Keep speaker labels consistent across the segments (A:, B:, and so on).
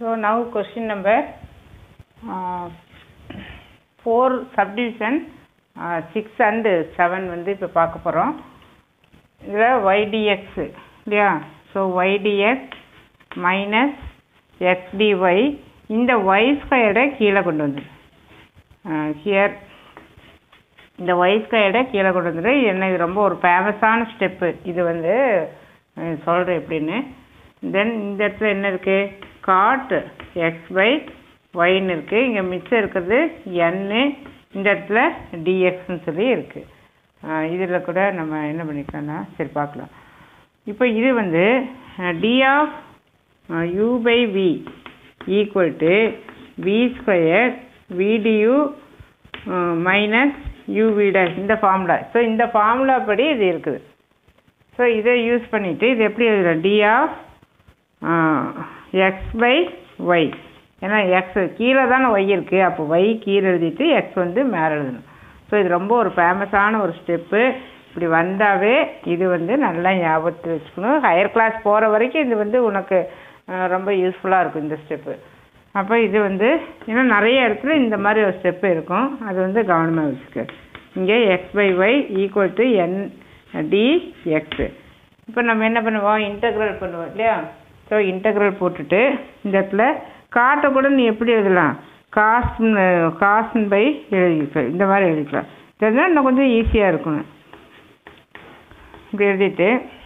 A: So now question number uh, four subdivision uh, six and seven வந்து இப்போ பார்க்க போகிறோம் இதில் ydx இல்லையா so ydx minus x d y இந்த y ஸ்கொயர்டை கீழே கொண்டு வந்துடு ஹியர் இந்த y ஸ்கொயர்டை கீழே கொண்டு வந்துடு என்ன இது ரொம்ப ஒரு ஃபேமஸான ஸ்டெப்பு இது வந்து சொல்கிறேன் எப்படின்னு தென் இந்த இடத்துல என்ன இருக்குது காட் எக்ஸ் பை ஒய்ன்னு இருக்குது இங்கே மிச்சம் இருக்கிறது என்னு இந்த இடத்துல டிஎக்ஸ்னு சொல்லி இருக்குது இதில் கூட நம்ம என்ன பண்ணிக்கலாம்னா சரி பார்க்கலாம் இப்போ இது வந்து d of u by v equal to v square v d u minus u v dash இந்த ஃபார்முலா ஸோ இந்த ஃபார்முலா படி இது இருக்குது ஸோ இதை யூஸ் பண்ணிவிட்டு இது எப்படி எழுதுகிறோம் d of x by y ஏன்னா எக்ஸ் கீழே தானே ஒய் இருக்குது அப்போ ஒய் கீழே எழுதிட்டு எக்ஸ் வந்து மேலே எழுதணும் ஸோ இது ரொம்ப ஒரு ஃபேமஸான ஒரு ஸ்டெப்பு இப்படி வந்தாவே இது வந்து நல்லா ஞாபகத்தில் வச்சுக்கணும் ஹையர் கிளாஸ் போகிற வரைக்கும் இது வந்து உனக்கு ரொம்ப யூஸ்ஃபுல்லாக இருக்கும் இந்த ஸ்டெப்பு அப்போ இது வந்து இன்னும் நிறைய இடத்துல இந்த மாதிரி ஒரு ஸ்டெப்பு இருக்கும் அது வந்து கவனமாக வச்சுக்க இங்கே x by y equal to n d x இப்போ நம்ம என்ன பண்ணுவோம் இன்டெக்ரல் பண்ணுவோம் இல்லையா ஸோ இன்டெக்ரல் போட்டுட்டு இந்த இடத்துல காட்டை கூட நீ எப்படி எழுதலாம் காஸ் காசன் பை எழுதிக்கலாம் இந்த மாதிரி எழுதிக்கலாம் தெரிஞ்சால் இன்னும் கொஞ்சம் ஈஸியாக இருக்கணும் இப்படி எழுதிட்டு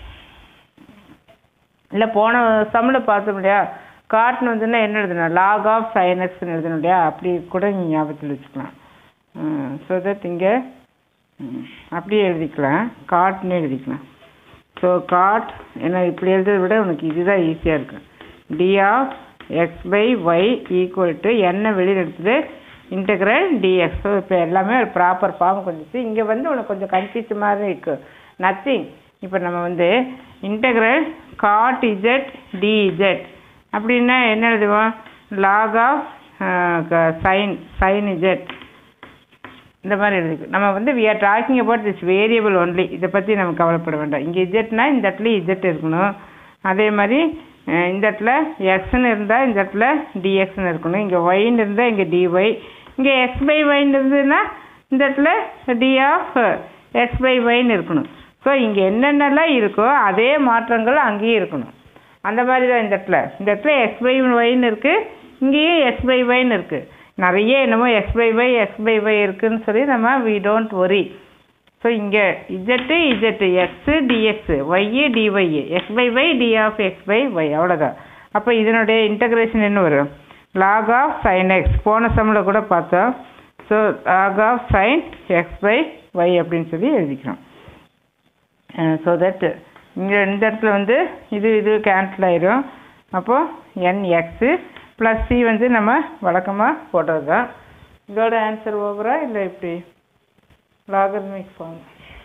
A: இல்லை போன சம்மில் பார்த்தோம் இல்லையா காட்னு வந்துன்னா என்ன எழுதணும் லாக் ஆஃப் சைனஸ்ன்னு எழுதணும் இல்லையா அப்படி கூட நீ ஞாபகத்தில் வச்சுக்கலாம் ஸோ தட் இங்கே அப்படியே எழுதிக்கலாம் காட்னு எழுதிக்கலாம் ஸோ காட் ஏன்னா இப்படி எழுதுறத விட உனக்கு இதுதான் ஈஸியாக இருக்கும் d of x by y equal to என்ன வெளியில் எடுத்தது இன்டெக்ரல் டிஎக்ஸ் ஸோ இப்போ எல்லாமே ஒரு ப்ராப்பர் ஃபார்ம் வந்துச்சு இங்கே வந்து உனக்கு கொஞ்சம் கன்ஃபியூஸ் மாதிரி இருக்குது நத்திங் இப்போ நம்ம வந்து இன்டெக்ரல் காட் இஜெட் டிஇஜெட் அப்படின்னா என்ன எழுதுவோம் log of sine sine z இந்த மாதிரி எழுதிக்கும் நம்ம வந்து we are talking about this variable only இதை பற்றி நம்ம கவலைப்பட வேண்டாம் இங்கே இஜெட்னா இந்த இடத்துல இஜெட் இருக்கணும் அதே மாதிரி இந்த இடத்துல எக்ஸ்ன்னு இருந்தால் இந்த இடத்துல டிஎக்ஸ்னு இருக்கணும் இங்கே ஒய்ன்னு இருந்தால் இங்கே டிஒய் இங்கே எக்ஸ் பை ஒய்ன்னு இருந்ததுன்னா இந்த இடத்துல டி ஆஃப் எக்ஸ் பை ஒய்ன்னு இருக்கணும் ஸோ இங்கே என்னென்னலாம் இருக்கோ அதே மாற்றங்கள் அங்கேயும் இருக்கணும் அந்த மாதிரி தான் இந்த இடத்துல இந்த இடத்துல எக்ஸ் பை ஒய்ன்னு இருக்குது இங்கேயும் எக்ஸ் பை ஒய்ன்னு இருக்குது நிறைய என்னமோ x by y x by y இருக்குதுன்னு சொல்லி நம்ம வி டோன்ட் ஒரி ஸோ இங்கே z z x dx y dy x by y d of x by y அவ்வளோதான் அப்போ இதனுடைய இன்டகிரேஷன் என்ன வரும் லாக் ஆஃப் சைன் எக்ஸ் போன சம்மில் கூட பார்த்தோம் so log of sine x by y அப்படின்னு சொல்லி எழுதிக்கிறோம் ஸோ தட் இங்கே இந்த இடத்துல வந்து இது இது கேன்சல் ஆயிரும் அப்போது என் எக்ஸு ப்ளஸ் சி வந்து நம்ம வழக்கமாக போட்டது தான் இதோட ஆன்சர் ஓவரா இல்லை இப்படி லாகர்மிக் ஃபார்ம்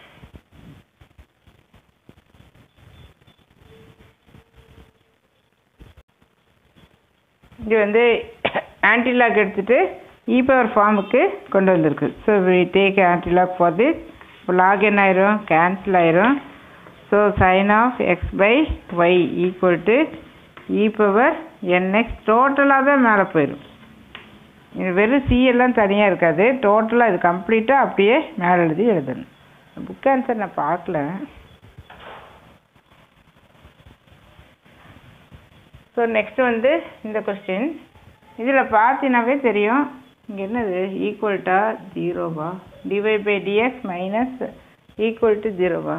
A: இது வந்து ஆன்டிலாக் எடுத்துகிட்டு இ பவர் ஃபார்முக்கு கொண்டு வந்திருக்கு so we take antilog for this இப்போ லாக் என்ன ஆயிரும் கேன்சல் ஆயிரும் so sine of x by y equal to e power n x டோட்டலாக தான் மேலே போயிடும் இது வெறும் சி எல்லாம் தனியாக இருக்காது டோட்டலாக இது கம்ப்ளீட்டாக அப்படியே மேலே எழுதி எழுதணும் புக் ஆன்சர் நான் பார்க்கல ஸோ நெக்ஸ்ட் வந்து இந்த கொஸ்டின் இதில் பார்த்தீங்கன்னாவே தெரியும் இங்கே என்னது ஈக்குவல்ட்டா ஜீரோவா d y by d x minus equal to ஜீரோவா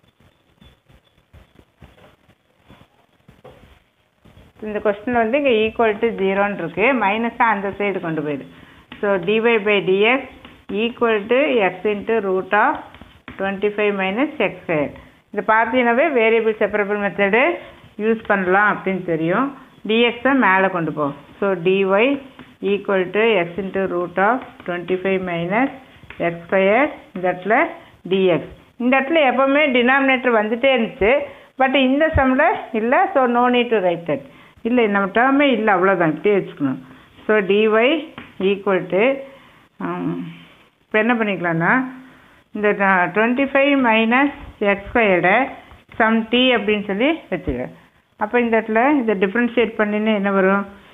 A: இந்த கொஸ்டினில் வந்து இங்கே ஈக்குவல் டு ஜீரோன்னு இருக்குது மைனஸாக அந்த சைடு கொண்டு போயிடு so d y by d x equal to x into root of twenty five minus x squared இது பார்த்தீங்கன்னாவே வேரியபிள் செப்பரபிள் மெத்தடு யூஸ் பண்ணலாம் அப்படின்னு தெரியும் டிஎக்ஸை மேலே கொண்டு போ so d y equal to x into root of twenty five minus x squared இந்த இடத்துல டிஎக்ஸ் இந்த இடத்துல எப்போவுமே டினாமினேட்டர் வந்துகிட்டே இருந்துச்சு பட் இந்த சம்மில் இல்லை so no need to write that இல்லை நம்ம டேர்மே இல்லை அவ்வளோதான் இப்படியே வச்சுக்கணும் ஸோ டிஒய் ஈக்குவல் டு இப்போ என்ன பண்ணிக்கலாம்னா இந்த டுவெண்ட்டி ஃபைவ் மைனஸ் எக்ஸ் ஸ்கொயர்டை சம் டி அப்படின்னு சொல்லி வச்சுக்க அப்போ இந்த இடத்துல இதை டிஃப்ரென்ஷியேட் பண்ணின்னு என்ன வரும்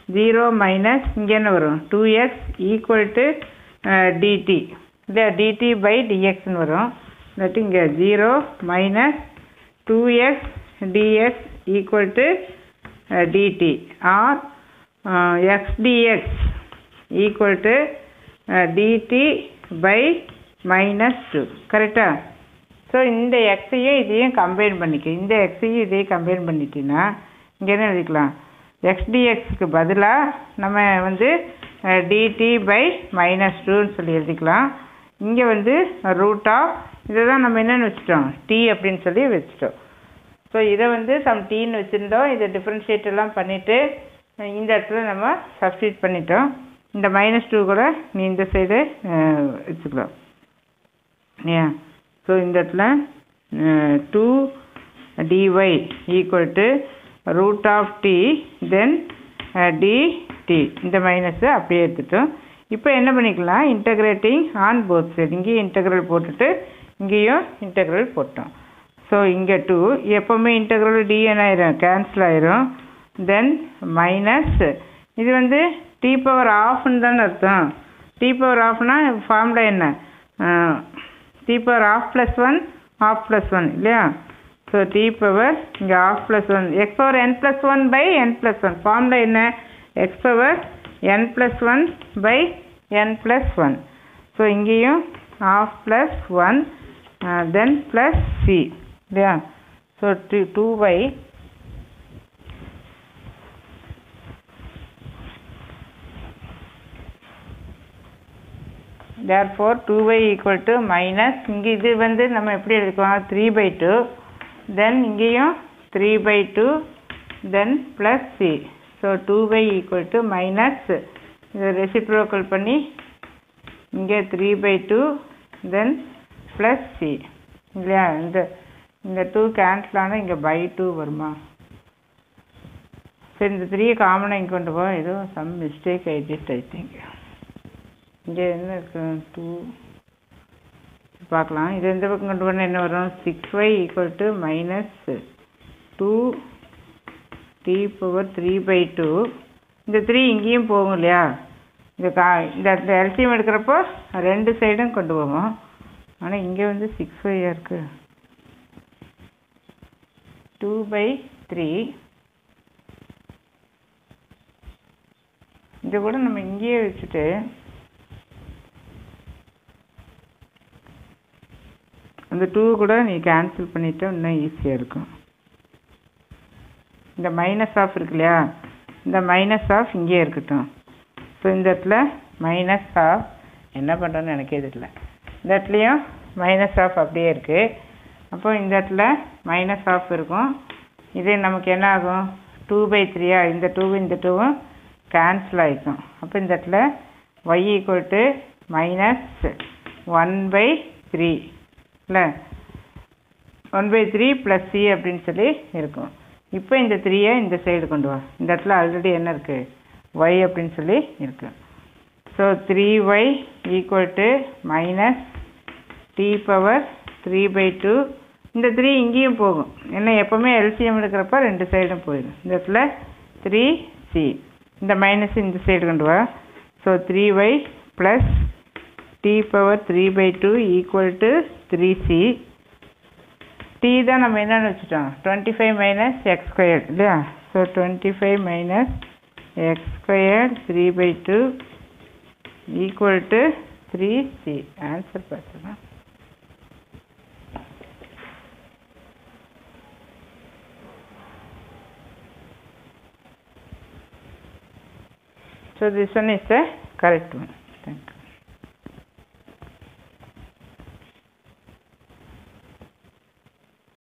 A: ஜீரோ மைனஸ் இங்கே என்ன வரும் two x equal to d t இல்லையா டிடி பை டிஎக்ஸ்னு வரும் இல்லாட்டி இங்கே zero minus two x d x equal to d t or x d x equal to d t by minus two கரெக்டா ஸோ இந்த எக்ஸையும் இதையும் கம்பைன் பண்ணிக்க இந்த எக்ஸையும் இதையும் கம்பைன் பண்ணிட்டீங்கன்னா இங்கே என்ன எழுதிக்கலாம் எக்ஸ்டிஎக்ஸ்க்கு பதிலாக நம்ம வந்து டிடி பை மைனஸ் டூன்னு சொல்லி எழுதிக்கலாம் இங்கே வந்து ரூட் ஆஃப் இதை தான் நம்ம என்னென்னு வச்சுட்டோம் டி அப்படின்னு சொல்லி வச்சுட்டோம் ஸோ இதை வந்து சம் டீன்னு வச்சுருந்தோம் இதை டிஃப்ரென்ஷியேட் எல்லாம் பண்ணிவிட்டு இந்த இடத்துல நம்ம சப்ஸ்டியூட் பண்ணிட்டோம் இந்த மைனஸ் டூ கூட நீ இந்த சைடு வச்சுக்கலாம் ஏன் ஸோ இந்த இடத்துல two d y equal to root of t then d t இந்த மைனஸை அப்படியே எடுத்துட்டோம் இப்போ என்ன பண்ணிக்கலாம் இன்டகிரேட்டிங் ஆன் போத் சைடு இங்கேயும் இன்டகிரல் போட்டுட்டு இங்கேயும் இன்டகிரல் போட்டோம் ஸோ இங்கே டூ எப்போவுமே இன்டகிரல் டிஎன் ஆயிரும் கேன்சல் ஆயிரும் தென் மைனஸ் இது வந்து டி பவர் ஆஃப்னு தானே அர்த்தம் டி பவர் ஆஃப்னா ஃபார்முலா என்ன t power half plus one half plus one இல்லையா ஸோ டி பவர் இங்கே half plus one x power n plus one by n plus one formula என்ன x power n plus one by n plus one so இங்கேயும் half plus one then plus c இல்லையா so two two by therefore 2y equal to minus இங்கே இது வந்து நம்ம எப்படி எடுக்கலாம் three by two then இங்கேயும் three by two then plus c so two by equal to minus இதை reciprocal பண்ணி இங்கே three by two then plus c இல்லையா இந்த இந்த டூ கேன்சல் ஆனால் இங்கே பை டூ வருமா சரி இந்த த்ரீ காமனாக இங்கே கொண்டு போ ஏதோ சம் மிஸ்டேக் ஆயிடுச்சு ஐ திங்க் இங்கே என்ன இருக்கு டூ பார்க்கலாம் இது எந்த பக்கம் கொண்டு போனால் என்ன வரும் six y equal to minus two t power three by two இந்த த்ரீ இங்கேயும் போகும் இல்லையா இந்த கா இந்த எல்சிஎம் எடுக்கிறப்போ ரெண்டு சைடும் கொண்டு போவோம் ஆனால் இங்கே வந்து சிக்ஸ் ஒய்யாக இருக்கு டூ பை த்ரீ இதை கூட நம்ம இங்கேயே வச்சுட்டு அந்த டூ கூட நீ கேன்சல் பண்ணிட்டா இன்னும் ஈஸியாக இருக்கும் இந்த மைனஸ் ஆஃப் இருக்கு இல்லையா இந்த மைனஸ் ஆஃப் இங்கேயே இருக்கட்டும் ஸோ இந்த இடத்துல மைனஸ் ஆஃப் என்ன பண்ணுறோன்னு எனக்கே தெரியல இந்த இடத்துலையும் மைனஸ் ஆஃப் அப்படியே இருக்குது அப்போ இந்த இடத்துல மைனஸ் ஆஃப் இருக்கும் இது நமக்கு என்ன ஆகும் டூ பை த்ரீயா இந்த டூவும் இந்த டூவும் கேன்சல் ஆகிக்கும் அப்போ இந்த இடத்துல y equal to minus one by three இல்லை one by three plus c அப்படின்னு சொல்லி இருக்கும் இப்போ இந்த த்ரீயை இந்த சைடு கொண்டு வா இந்த இடத்துல ஆல்ரெடி என்ன இருக்குது ஒய் அப்படின்னு சொல்லி இருக்கு so three y equal to minus t power three by two இந்த த்ரீ இங்கேயும் போகும் ஏன்னா எப்போவுமே எல்சிஎம் எடுக்கிறப்ப ரெண்டு சைடும் போயிடும் இந்த இடத்துல த்ரீ சி இந்த மைனஸ் இந்த சைடு கொண்டு வா so three y plus t power three by two equal to three c t தான் நம்ம என்னென்னு வச்சுட்டோம் twenty five minus x squared இல்லையா so twenty five minus x squared three by two equal to three c answer பார்த்தோம்னா So this one is the correct one. Thank you.